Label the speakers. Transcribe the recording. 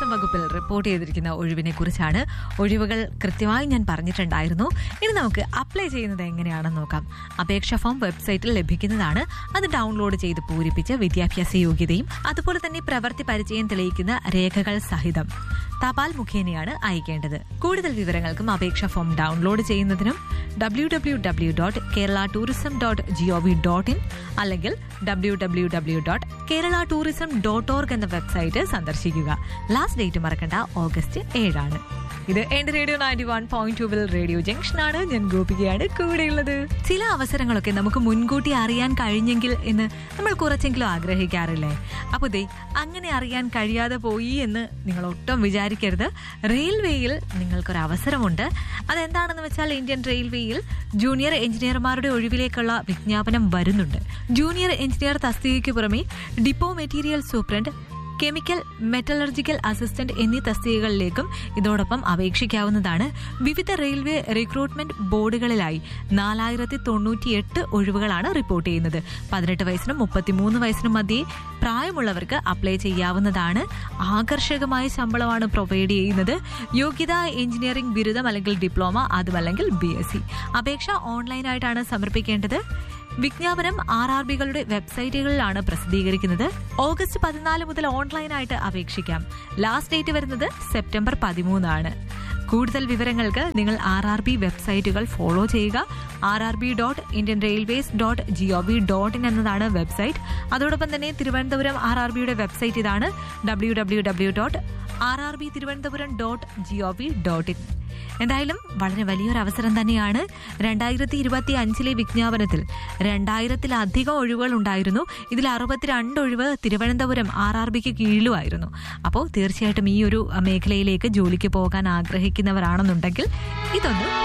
Speaker 1: tourism വകുപ്പിൽ report ചെയ്തിരിക്കുന്ന ഒഴിവിനെ കുറിച്ചാണ് ഒഴിവുകൾ കൃത്യമായി ഞാൻ പറഞ്ഞിട്ടുണ്ടായിരുന്നു ഇനി നമുക്ക് അപ്ലൈ ചെയ്യുന്നത് എങ്ങനെയാണെന്ന് നോക്കാം അപേക്ഷ ഫോം വെബ്സൈറ്റിൽ ലഭിക്കുന്നതാണ് അത് ഡൗൺലോഡ് ചെയ്ത് പൂരിപ്പിച്ച് വിദ്യാഭ്യാസ യോഗ്യതയും അതുപോലെ തന്നെ പ്രവൃത്തി പരിചയം തെളിയിക്കുന്ന രേഖകൾ സഹിതം തപാൽ മുഖേനയാണ് അയക്കേണ്ടത് കൂടുതൽ വിവരങ്ങൾക്കും അപേക്ഷ ഫോം ഡൗൺലോഡ് ചെയ്യുന്നതിനും W W W dot Kerala tourism dot gov dot in അല്ലെങ്കിൽ W W W dot Kerala tourism dot org എന്ന വെബ്സൈറ്റ് സന്ദർശിക്കുക ലാസ്റ്റ് ഡേറ്റ് മറക്കണ്ട ഓഗസ്റ്റ് ഏഴാണ് ഇത് എന്റെ റേഡിയോ നയൻറ്റി വൺ പോയിന്റ് ടൂവിൽ റേഡിയോ ജംഗ്ഷനാണ് ഞാൻ ഗോപികയാണ് കൂടെയുള്ളത് ചില അവസരങ്ങളൊക്കെ നമുക്ക് മുൻകൂട്ടി അറിയാൻ കഴിഞ്ഞെങ്കിൽ എന്ന് നമ്മൾ കുറച്ചെങ്കിലും ആഗ്രഹിക്കാറില്ലേ അപ്പോൾ ദേ അങ്ങനെ അറിയാൻ കഴിയാതെ പോയി എന്ന് നിങ്ങൾ ഒട്ടും വിചാരിക്കരുത് റെയിൽവേയിൽ നിങ്ങൾക്കൊരു അവസരമുണ്ട് അതെന്താണെന്ന് വെച്ചാൽ ഇന്ത്യൻ റെയിൽവേയിൽ ജൂനിയർ എഞ്ചിനീയർമാരുടെ ഒഴിവിലേക്കുള്ള വിജ്ഞാപനം വരുന്നുണ്ട് ജൂനിയർ എഞ്ചിനീയർ തസ്തികയ്ക്ക് പുറമെ depot material superintendent chemical metallurgical assistant എന്നീ തസ്തികകളിലേക്കും ഇതോടൊപ്പം അപേക്ഷിക്കാവുന്നതാണ് വിവിധ റെയിൽവേ റിക്രൂട്ട്മെന്റ് ബോർഡുകളിലായി നാലായിരത്തി തൊണ്ണൂറ്റിയെട്ട് ഒഴിവുകളാണ് റിപ്പോർട്ട് ചെയ്യുന്നത് പതിനെട്ട് വയസ്സിനും മുപ്പത്തിമൂന്ന് വയസ്സിനും മധ്യേ പ്രായമുള്ളവർക്ക് അപ്ലൈ ചെയ്യാവുന്നതാണ് ആകർഷകമായ ശമ്പളമാണ് പ്രൊവൈഡ് ചെയ്യുന്നത് യോഗ്യത എഞ്ചിനീയറിംഗ് ബിരുദം അല്ലെങ്കിൽ ഡിപ്ലോമ അതുമല്ലെങ്കിൽ ബി എസ് സി അപേക്ഷ ഓൺലൈനായിട്ടാണ് സമർപ്പിക്കേണ്ടത് വിജ്ഞാപനം ആർ ആർ ബികളുടെ വെബ്സൈറ്റുകളിലാണ് പ്രസിദ്ധീകരിക്കുന്നത് ഓഗസ്റ്റ് പതിനാല് മുതൽ ഓൺലൈനായിട്ട് അപേക്ഷിക്കാം ലാസ്റ്റ് ഡേറ്റ് വരുന്നത് സെപ്റ്റംബർ പതിമൂന്നാണ് കൂടുതൽ വിവരങ്ങൾക്ക് നിങ്ങൾ ആർ ആർ ബി വെബ്സൈറ്റുകൾ ഫോളോ ചെയ്യുക R R B dot Indian railways dot G O V dot in എന്നതാണ് വെബ്സൈറ്റ് അതോടൊപ്പം തന്നെ തിരുവനന്തപുരം ആർ ആർ ബിയുടെ വെബ്സൈറ്റ് ഇതാണ് W W W dot R R B Thiruvananthapuram dot G O V dot in എന്തായാലും വളരെ വലിയൊരു അവസരം തന്നെയാണ് രണ്ടായിരത്തി ഇരുപത്തി അഞ്ചിലെ വിജ്ഞാപനത്തിൽ രണ്ടായിരത്തിലധികം ഒഴിവുകൾ ഉണ്ടായിരുന്നു ഇതിൽ അറുപത്തിരണ്ട് ഒഴിവ് തിരുവനന്തപുരം ആർ ആർ ബിക്ക് കീഴിലുമായിരുന്നു അപ്പോൾ തീർച്ചയായിട്ടും ഈ ഒരു മേഖലയിലേക്ക് ജോലിക്ക് പോകാൻ ആഗ്രഹിക്കുന്നവരാണെന്നുണ്ടെങ്കിൽ ഇതൊന്ന്